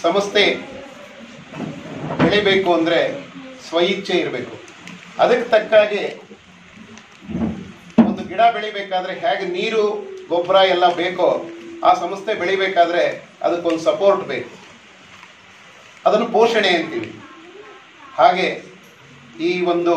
ಸಂಸ್ಥೆ ಬೆಳಿಬೇಕು ಅಂದರೆ ಸ್ವಇಚ್ಛೆ ಇರಬೇಕು ಅದಕ್ಕೆ ತಕ್ಕಾಗೆ ಒಂದು ಗಿಡ ಬೆಳಿಬೇಕಾದ್ರೆ ಹೇಗೆ ನೀರು ಗೊಬ್ಬರ ಎಲ್ಲ ಬೇಕೋ ಆ ಸಂಸ್ಥೆ ಬೆಳಿಬೇಕಾದ್ರೆ ಅದಕ್ಕೊಂದು ಸಪೋರ್ಟ್ ಬೇಕು ಅದನ್ನು ಪೋಷಣೆ ಅಂತೀವಿ ಹಾಗೆ ಈ ಒಂದು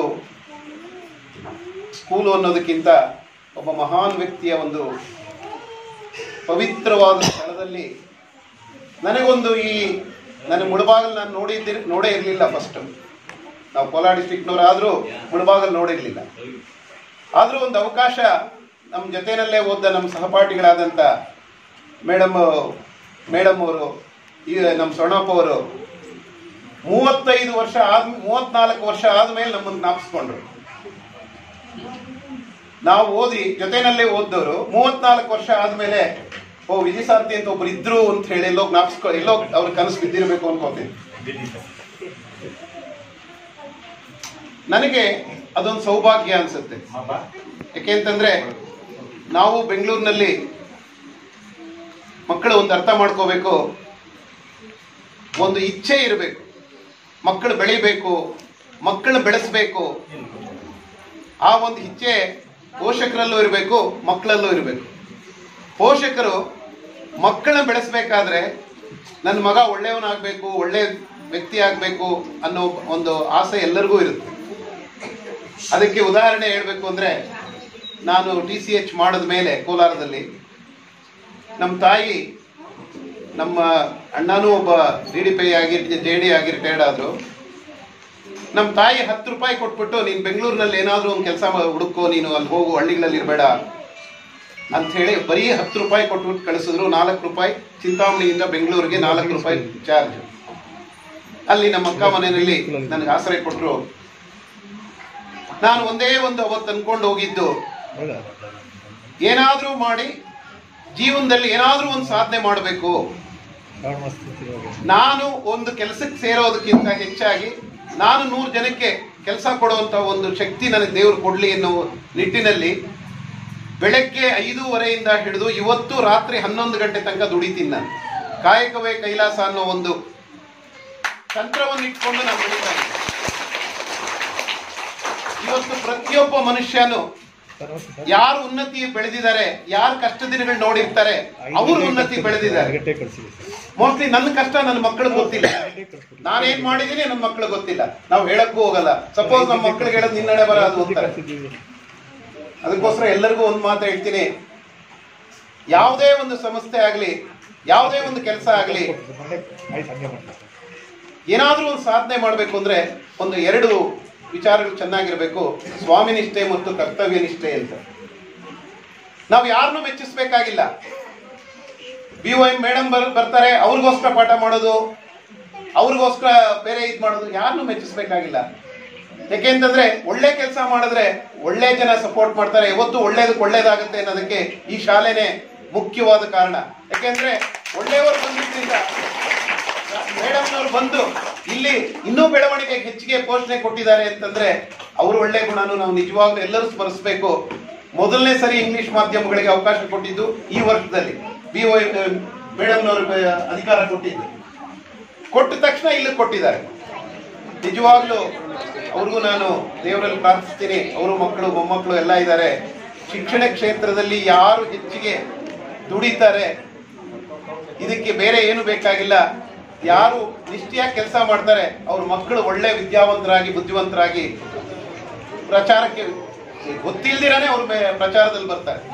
ಸ್ಕೂಲು ಅನ್ನೋದಕ್ಕಿಂತ ಒಬ್ಬ ಮಹಾನ್ ವ್ಯಕ್ತಿಯ ಒಂದು ಪವಿತ್ರವಾದ ಸ್ಥಳದಲ್ಲಿ ನನಗೊಂದು ಈ ನನ್ನ ಮುಳಬಾಗಲ್ ನಾನು ನೋಡಿದ್ದಿ ನೋಡೇ ಇರಲಿಲ್ಲ ಫಸ್ಟ್ ನಾವು ಕೋಲಾರ ಡಿಸ್ಟಿಕ್ನವರಾದರೂ ಮುಳಬಾಗಲ್ ನೋಡಿರಲಿಲ್ಲ ಆದರೂ ಒಂದು ಅವಕಾಶ ನಮ್ಮ ಜೊತೆಯಲ್ಲೇ ಓದ್ದ ನಮ್ಮ ಸಹಪಾಠಿಗಳಾದಂಥ ಮೇಡಮ್ ಮೇಡಮ್ ಅವರು ಈ ನಮ್ಮ ಸೊಣಪ್ಪ ಅವರು ಮೂವತ್ತೈದು ವರ್ಷ ಆದ್ ಮೂವತ್ನಾಲ್ಕು ವರ್ಷ ಆದ್ಮೇಲೆ ನಮ್ಮನ್ನು ಜ್ಞಾಪಿಸ್ಕೊಂಡ್ರು ನಾವು ಓದಿ ಜೊತೆನಲ್ಲೇ ಓದ್ದವರು ಮೂವತ್ನಾಲ್ಕು ವರ್ಷ ಆದ್ಮೇಲೆ ಓ ವಿಜಯಶಾಂತಿ ಅಂತ ಒಬ್ರು ಇದ್ರು ಅಂತ ಹೇಳಿ ಎಲ್ಲೋ ಜ್ಞಾಪಿಸ್ಕೊ ಎಲ್ಲೋ ಅವ್ರ ಕನಸು ಬಿದ್ದಿರಬೇಕು ಅನ್ಕೋತೀನಿ ನನಗೆ ಅದೊಂದು ಸೌಭಾಗ್ಯ ಅನ್ಸುತ್ತೆ ಯಾಕೆಂತಂದ್ರೆ ನಾವು ಬೆಂಗಳೂರಿನಲ್ಲಿ ಮಕ್ಕಳು ಒಂದು ಅರ್ಥ ಮಾಡ್ಕೋಬೇಕು ಒಂದು ಇಚ್ಛೆ ಇರಬೇಕು ಮಕ್ಕಳು ಬೆಳಿಬೇಕು ಮಕ್ಕಳು ಬೆಳೆಸಬೇಕು ಆ ಒಂದು ಇಚ್ಛೆ ಪೋಷಕರಲ್ಲೂ ಇರಬೇಕು ಮಕ್ಕಳಲ್ಲೂ ಇರಬೇಕು ಪೋಷಕರು ಮಕ್ಕಳನ್ನ ಬೆಳೆಸಬೇಕಾದ್ರೆ ನನ್ನ ಮಗ ಒಳ್ಳೆಯವನಾಗಬೇಕು ಒಳ್ಳೆ ವ್ಯಕ್ತಿ ಆಗಬೇಕು ಅನ್ನೋ ಒಂದು ಆಸೆ ಎಲ್ಲರಿಗೂ ಇರುತ್ತೆ ಅದಕ್ಕೆ ಉದಾಹರಣೆ ಹೇಳಬೇಕು ಅಂದರೆ ನಾನು ಟಿ ಸಿ ಎಚ್ ಮಾಡಿದ ಮೇಲೆ ಕೋಲಾರದಲ್ಲಿ ನಮ್ಮ ತಾಯಿ ನಮ್ಮ ಅಣ್ಣನೂ ಒಬ್ಬ ಡಿ ಡಿ ಪಿ ಆಗಿ ಜೆ ಡಿ ಆಗಿ ರಿಟೈರ್ಡ್ ಆದರು ನಮ್ಮ ತಾಯಿ ಹತ್ತು ರೂಪಾಯಿ ಕೊಟ್ಬಿಟ್ಟು ನೀನು ಬೆಂಗಳೂರಿನಲ್ಲಿ ಏನಾದರೂ ಒಂದು ಕೆಲಸ ಹುಡುಕೋ ನೀನು ಅಲ್ಲಿ ಹೋಗು ಹಳ್ಳಿಗಳಲ್ಲಿ ಇರಬೇಡ ಅಂತ ಹೇಳಿ ಬರೀ ಹತ್ತು ರೂಪಾಯಿ ಕೊಟ್ಬಿಟ್ಟು ಕಳಿಸಿದ್ರು ನಾಲ್ಕು ರೂಪಾಯಿ ಚಿಂತಾಮಣಿಯಿಂದ ಬೆಂಗಳೂರಿಗೆ ನಾಲ್ಕು ರೂಪಾಯಿ ಚಾರ್ಜ್ ಅಲ್ಲಿ ನಮ್ಮ ಅಕ್ಕ ಮನೆಯಲ್ಲಿ ನನಗೆ ಆಶ್ರಯ ಕೊಟ್ಟರು ನಾನು ಒಂದೇ ಒಂದು ಅವತ್ತು ಅನ್ಕೊಂಡು ಹೋಗಿದ್ದು ಏನಾದರೂ ಮಾಡಿ ಜೀವನದಲ್ಲಿ ಏನಾದರೂ ಒಂದು ಸಾಧನೆ ಮಾಡಬೇಕು ನಾನು ಒಂದು ಕೆಲಸಕ್ಕೆ ಸೇರೋದಕ್ಕಿಂತ ಹೆಚ್ಚಾಗಿ ನಾನು ನೂರು ಜನಕ್ಕೆ ಕೆಲಸ ಕೊಡುವಂತ ಒಂದು ಶಕ್ತಿ ನನಗೆ ದೇವರು ಕೊಡ್ಲಿ ಅನ್ನೋ ನಿಟ್ಟಿನಲ್ಲಿ ಬೆಳಗ್ಗೆ ಐದೂವರೆಯಿಂದ ಹಿಡಿದು ಇವತ್ತು ರಾತ್ರಿ ಹನ್ನೊಂದು ಗಂಟೆ ತನಕ ದುಡಿತೀನಿ ನಾನು ಕಾಯಕವೇ ಕೈಲಾಸ ಅನ್ನೋ ಒಂದು ತಂತ್ರವನ್ನು ಇಟ್ಕೊಂಡು ನಾನು ದುಡಿತಾ ಇದ್ದೀನಿ ಇವತ್ತು ಪ್ರತಿಯೊಬ್ಬ ಮನುಷ್ಯನು ಯಾರು ಉನ್ನತಿ ಬೆಳೆದಿದ್ದಾರೆ ಯಾರು ಕಷ್ಟ ದಿನಗಳು ನೋಡಿರ್ತಾರೆ ಅವರು ಉನ್ನತಿ ಬೆಳೆದಿದ್ದಾರೆ ಮೋಸ್ಟ್ಲಿ ನನ್ನ ಕಷ್ಟ ನನ್ನ ಮಕ್ಕಳಿಗೆ ಗೊತ್ತಿಲ್ಲ ನಾನೇನ್ ಮಾಡಿದೀನಿ ನನ್ನ ಮಕ್ಕಳಿಗೆ ಗೊತ್ತಿಲ್ಲ ನಾವು ಹೇಳಕ್ಕೂ ಹೋಗಲ್ಲ ಸಪೋಸ್ ನಮ್ಮ ಮಕ್ಕಳಿಗೆ ಹೇಳೋದು ನಿನ್ನಡೆ ಬರ ಅದು ಅಂತಾರೆ ಅದಕ್ಕೋಸ್ಕರ ಎಲ್ಲರಿಗೂ ಒಂದು ಮಾತು ಹೇಳ್ತೀನಿ ಯಾವುದೇ ಒಂದು ಸಂಸ್ಥೆ ಆಗಲಿ ಯಾವುದೇ ಒಂದು ಕೆಲಸ ಆಗಲಿ ಏನಾದರೂ ಒಂದು ಸಾಧನೆ ಮಾಡಬೇಕು ಅಂದ್ರೆ ಒಂದು ಎರಡು ವಿಚಾರಗಳು ಚೆನ್ನಾಗಿರ್ಬೇಕು ಸ್ವಾಮಿ ನಿಷ್ಠೆ ಮತ್ತು ಕರ್ತವ್ಯ ನಿಷ್ಠೆ ಅಂತ ನಾವು ಯಾರನ್ನೂ ಮೆಚ್ಚಿಸ್ಬೇಕಾಗಿಲ್ಲ ಬಿ ಒ ಎಂ ಮೇಡಮ್ ಬರ್ ಬರ್ತಾರೆ ಅವ್ರಿಗೋಸ್ಕರ ಪಾಠ ಮಾಡೋದು ಅವ್ರಿಗೋಸ್ಕರ ಬೇರೆ ಇದು ಮಾಡೋದು ಯಾರನ್ನೂ ಮೆಚ್ಚಿಸ್ಬೇಕಾಗಿಲ್ಲ ಯಾಕೆಂತಂದ್ರೆ ಒಳ್ಳೆ ಕೆಲಸ ಮಾಡಿದ್ರೆ ಒಳ್ಳೆ ಜನ ಸಪೋರ್ಟ್ ಮಾಡ್ತಾರೆ ಯಾವತ್ತು ಒಳ್ಳೇದಕ್ಕೆ ಒಳ್ಳೇದಾಗುತ್ತೆ ಅನ್ನೋದಕ್ಕೆ ಈ ಶಾಲೆನೇ ಮುಖ್ಯವಾದ ಕಾರಣ ಯಾಕೆಂದ್ರೆ ಒಳ್ಳೆಯವರು ಬಂದಿದ್ರಿಂದ ಮೇಡಮ್ನವ್ರು ಬಂದು ಇಲ್ಲಿ ಇನ್ನೂ ಬೆಳವಣಿಗೆ ಹೆಚ್ಚಿಗೆ ಪೋಷಣೆ ಕೊಟ್ಟಿದ್ದಾರೆ ಅಂತಂದ್ರೆ ಅವರು ಒಳ್ಳೆ ಗುಣನು ನಾವು ನಿಜವಾಗ್ಲೂ ಎಲ್ಲರೂ ಸ್ಮರಿಸಬೇಕು ಮೊದಲನೇ ಸರಿ ಇಂಗ್ಲಿಷ್ ಮಾಧ್ಯಮಗಳಿಗೆ ಅವಕಾಶ ಕೊಟ್ಟಿದ್ದು ಈ ವರ್ಷದಲ್ಲಿ ಬಿ ಒ ಮೇಡಮ್ನವ್ರ ಅಧಿಕಾರ ಕೊಟ್ಟಿದ್ದು ಕೊಟ್ಟ ತಕ್ಷಣ ಇಲ್ಲಿ ಕೊಟ್ಟಿದ್ದಾರೆ ನಿಜವಾಗ್ಲೂ ಅವ್ರಿಗೂ ನಾನು ದೇವರಲ್ಲಿ ಪ್ರಾರ್ಥಿಸ್ತೀನಿ ಅವರು ಮಕ್ಕಳು ಮೊಮ್ಮಕ್ಕಳು ಎಲ್ಲ ಇದ್ದಾರೆ ಶಿಕ್ಷಣ ಕ್ಷೇತ್ರದಲ್ಲಿ ಯಾರು ಹೆಚ್ಚಿಗೆ ದುಡಿತಾರೆ ಇದಕ್ಕೆ ಬೇರೆ ಏನು ಬೇಕಾಗಿಲ್ಲ ಯಾರು ನಿಷ್ಠೆಯಾಗಿ ಕೆಲಸ ಮಾಡ್ತಾರೆ ಅವ್ರ ಮಕ್ಕಳು ಒಳ್ಳೆ ವಿದ್ಯಾವಂತರಾಗಿ ಬುದ್ಧಿವಂತರಾಗಿ ಪ್ರಚಾರಕ್ಕೆ ಗೊತ್ತಿಲ್ದಿರಾನೇ ಅವ್ರು ಬೆ- ಪ್ರಚಾರದಲ್ಲಿ ಬರ್ತಾರೆ